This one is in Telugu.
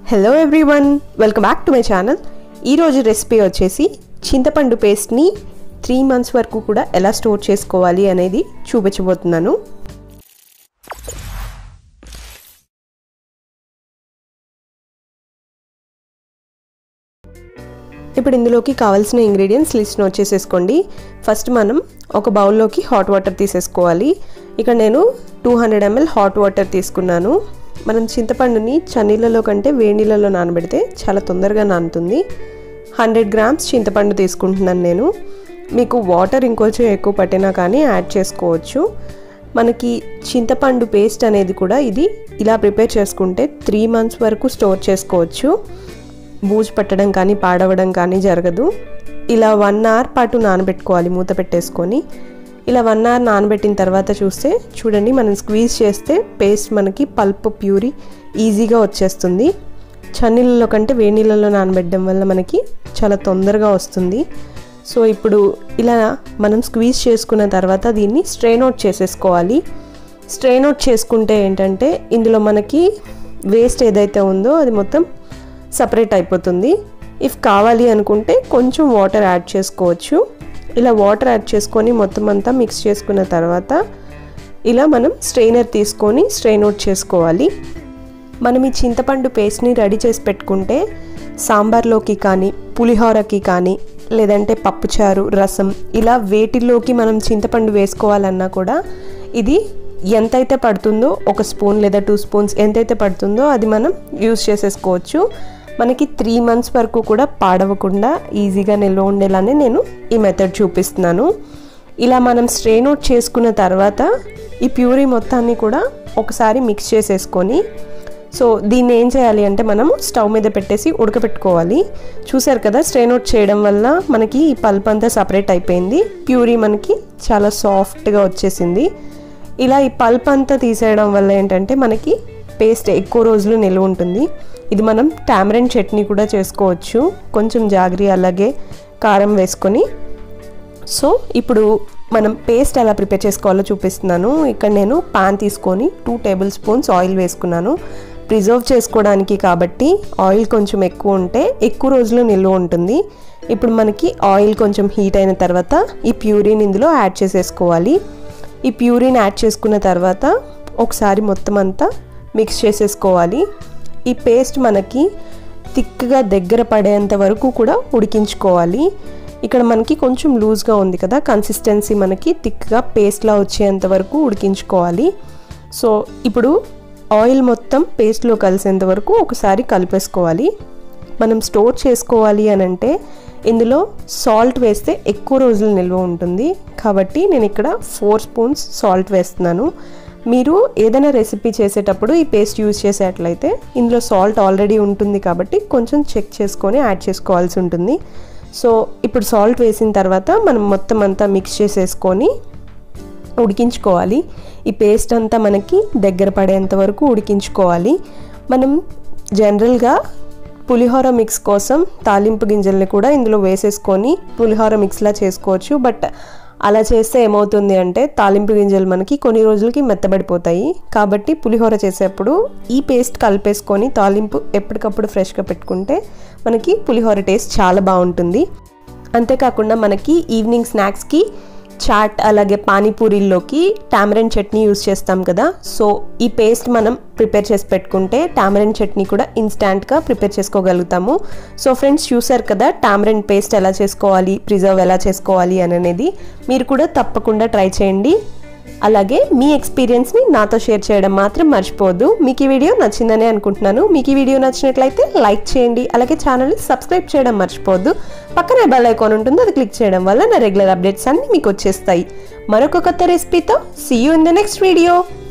hello everyone welcome back to my channel ఈరోజు రెసిపీ వచ్చేసి చింతపండు పేస్ట్ని త్రీ మంత్స్ వరకు కూడా ఎలా స్టోర్ చేసుకోవాలి అనేది చూపించబోతున్నాను ఇప్పుడు ఇందులోకి కావాల్సిన ఇంగ్రీడియంట్స్ లిస్ట్ నోట్ చేసేసుకోండి ఫస్ట్ మనం ఒక బౌల్లోకి హాట్ వాటర్ తీసేసుకోవాలి ఇక్కడ నేను two hundred ML hot water తీసుకున్నాను మనం చింతపండుని చన్నీళ్ళలో కంటే వేడినీళ్ళలో నానబెడితే చాలా తొందరగా నానుతుంది హండ్రెడ్ గ్రామ్స్ చింతపండు తీసుకుంటున్నాను నేను మీకు వాటర్ ఇంకొంచెం ఎక్కువ పట్టినా కానీ యాడ్ చేసుకోవచ్చు మనకి చింతపండు పేస్ట్ అనేది కూడా ఇది ఇలా ప్రిపేర్ చేసుకుంటే త్రీ మంత్స్ వరకు స్టోర్ చేసుకోవచ్చు బూజు పట్టడం కానీ పాడవడం కానీ జరగదు ఇలా వన్ అవర్ పాటు నానబెట్టుకోవాలి మూత పెట్టేసుకొని ఇలా వన్ అవర్ నానబెట్టిన తర్వాత చూస్తే చూడండి మనం స్క్వీజ్ చేస్తే పేస్ట్ మనకి పల్ప్ ప్యూరీ ఈజీగా వచ్చేస్తుంది చన్నీళ్ళలో కంటే వేడి నీళ్ళలో నానబెట్టడం వల్ల మనకి చాలా తొందరగా వస్తుంది సో ఇప్పుడు ఇలా మనం స్క్వీజ్ చేసుకున్న తర్వాత దీన్ని స్ట్రెయిన్ అవుట్ చేసేసుకోవాలి స్ట్రెయిన్ అవుట్ చేసుకుంటే ఏంటంటే ఇందులో మనకి వేస్ట్ ఏదైతే ఉందో అది మొత్తం సపరేట్ అయిపోతుంది ఇఫ్ కావాలి అనుకుంటే కొంచెం వాటర్ యాడ్ చేసుకోవచ్చు ఇలా వాటర్ యాడ్ చేసుకొని మొత్తం అంతా మిక్స్ చేసుకున్న తర్వాత ఇలా మనం స్ట్రెయినర్ తీసుకొని స్ట్రెయిన్ అవుట్ చేసుకోవాలి మనం ఈ చింతపండు పేస్ట్ని రెడీ చేసి పెట్టుకుంటే సాంబార్లోకి కానీ పులిహోరకి కానీ లేదంటే పప్పుచారు రసం ఇలా వేటిల్లోకి మనం చింతపండు వేసుకోవాలన్నా కూడా ఇది ఎంతైతే పడుతుందో ఒక స్పూన్ లేదా టూ స్పూన్స్ ఎంతైతే పడుతుందో అది మనం యూస్ చేసేసుకోవచ్చు మనకి త్రీ మంత్స్ వరకు కూడా పాడవకుండా ఈజీగా నిల్వ ఉండేలానే నేను ఈ మెథడ్ చూపిస్తున్నాను ఇలా మనం స్ట్రెయిన్ అవుట్ చేసుకున్న తర్వాత ఈ ప్యూరీ మొత్తాన్ని కూడా ఒకసారి మిక్స్ చేసేసుకొని సో దీన్ని ఏం చేయాలి అంటే మనం స్టవ్ మీద పెట్టేసి ఉడకపెట్టుకోవాలి చూసారు కదా స్ట్రెయిన్ అవుట్ చేయడం వల్ల మనకి ఈ పల్ప్ అంతా సపరేట్ అయిపోయింది ప్యూరీ మనకి చాలా సాఫ్ట్గా వచ్చేసింది ఇలా ఈ పల్ప్ అంతా తీసేయడం వల్ల ఏంటంటే మనకి పేస్ట్ ఎక్కువ రోజులు నిల్వ ఉంటుంది ఇది మనం టామరెన్ చట్నీ కూడా చేసుకోవచ్చు కొంచెం జాగ్రీ అలాగే కారం వేసుకొని సో ఇప్పుడు మనం పేస్ట్ ఎలా ప్రిపేర్ చేసుకోవాలో చూపిస్తున్నాను ఇక్కడ నేను పాన్ తీసుకొని టూ టేబుల్ స్పూన్స్ ఆయిల్ వేసుకున్నాను ప్రిజర్వ్ చేసుకోవడానికి కాబట్టి ఆయిల్ కొంచెం ఎక్కువ ఉంటే ఎక్కువ రోజులు నిల్వ ఉంటుంది ఇప్పుడు మనకి ఆయిల్ కొంచెం హీట్ అయిన తర్వాత ఈ ప్యూరీని ఇందులో యాడ్ చేసేసుకోవాలి ఈ ప్యూరీని యాడ్ చేసుకున్న తర్వాత ఒకసారి మొత్తం అంతా మిక్స్ చేసేసుకోవాలి ఈ పేస్ట్ మనకి థిక్గా దగ్గర పడేంత వరకు కూడా ఉడికించుకోవాలి ఇక్కడ మనకి కొంచెం లూజ్గా ఉంది కదా కన్సిస్టెన్సీ మనకి థిక్గా పేస్ట్లా వచ్చేంత వరకు ఉడికించుకోవాలి సో ఇప్పుడు ఆయిల్ మొత్తం పేస్ట్లో కలిసేంత వరకు ఒకసారి కలిపేసుకోవాలి మనం స్టోర్ చేసుకోవాలి అని అంటే ఇందులో సాల్ట్ వేస్తే ఎక్కువ రోజులు నిల్వ ఉంటుంది కాబట్టి నేను ఇక్కడ ఫోర్ స్పూన్స్ సాల్ట్ వేస్తున్నాను మీరు ఏదైనా రెసిపీ చేసేటప్పుడు ఈ పేస్ట్ యూజ్ చేసేట్లయితే ఇందులో సాల్ట్ ఆల్రెడీ ఉంటుంది కాబట్టి కొంచెం చెక్ చేసుకొని యాడ్ చేసుకోవాల్సి ఉంటుంది సో ఇప్పుడు సాల్ట్ వేసిన తర్వాత మనం మొత్తం అంతా మిక్స్ చేసేసుకొని ఉడికించుకోవాలి ఈ పేస్ట్ అంతా మనకి దగ్గర పడేంత వరకు ఉడికించుకోవాలి మనం జనరల్గా పులిహోర మిక్స్ కోసం తాలింపు గింజల్ని కూడా ఇందులో వేసేసుకొని పులిహోర మిక్స్లా చేసుకోవచ్చు బట్ అలా చేస్తే ఏమవుతుంది అంటే తాలింపు గింజలు మనకి కొన్ని రోజులకి మెత్తబడిపోతాయి కాబట్టి పులిహోర చేసేప్పుడు ఈ పేస్ట్ కలిపేసుకొని తాలింపు ఎప్పటికప్పుడు ఫ్రెష్గా పెట్టుకుంటే మనకి పులిహోర టేస్ట్ చాలా బాగుంటుంది అంతేకాకుండా మనకి ఈవినింగ్ స్నాక్స్కి చాట్ అలాగే పానీపూరీల్లోకి టామరెన్ చట్నీ యూస్ చేస్తాం కదా సో ఈ పేస్ట్ మనం ప్రిపేర్ చేసి పెట్టుకుంటే టామరెన్ చట్నీ కూడా ఇన్స్టాంట్గా ప్రిపేర్ చేసుకోగలుగుతాము సో ఫ్రెండ్స్ చూసారు కదా టామరెన్ పేస్ట్ ఎలా చేసుకోవాలి ప్రిజర్వ్ ఎలా చేసుకోవాలి అని అనేది మీరు కూడా తప్పకుండా ట్రై చేయండి అలాగే మీ ఎక్స్పీరియన్స్ని నాతో షేర్ చేయడం మాత్రం మర్చిపోవద్దు మీకు ఈ వీడియో నచ్చిందని అనుకుంటున్నాను మీకు ఈ వీడియో నచ్చినట్లయితే లైక్ చేయండి అలాగే ఛానల్ని సబ్స్క్రైబ్ చేయడం మర్చిపోవద్దు పక్కనే బెల్ ఐకాన్ ఉంటుంది అది క్లిక్ చేయడం వల్ల నా రెగ్యులర్ అప్డేట్స్ అన్నీ మీకు వచ్చేస్తాయి మరొక కొత్త రెసిపీతో see you in the next video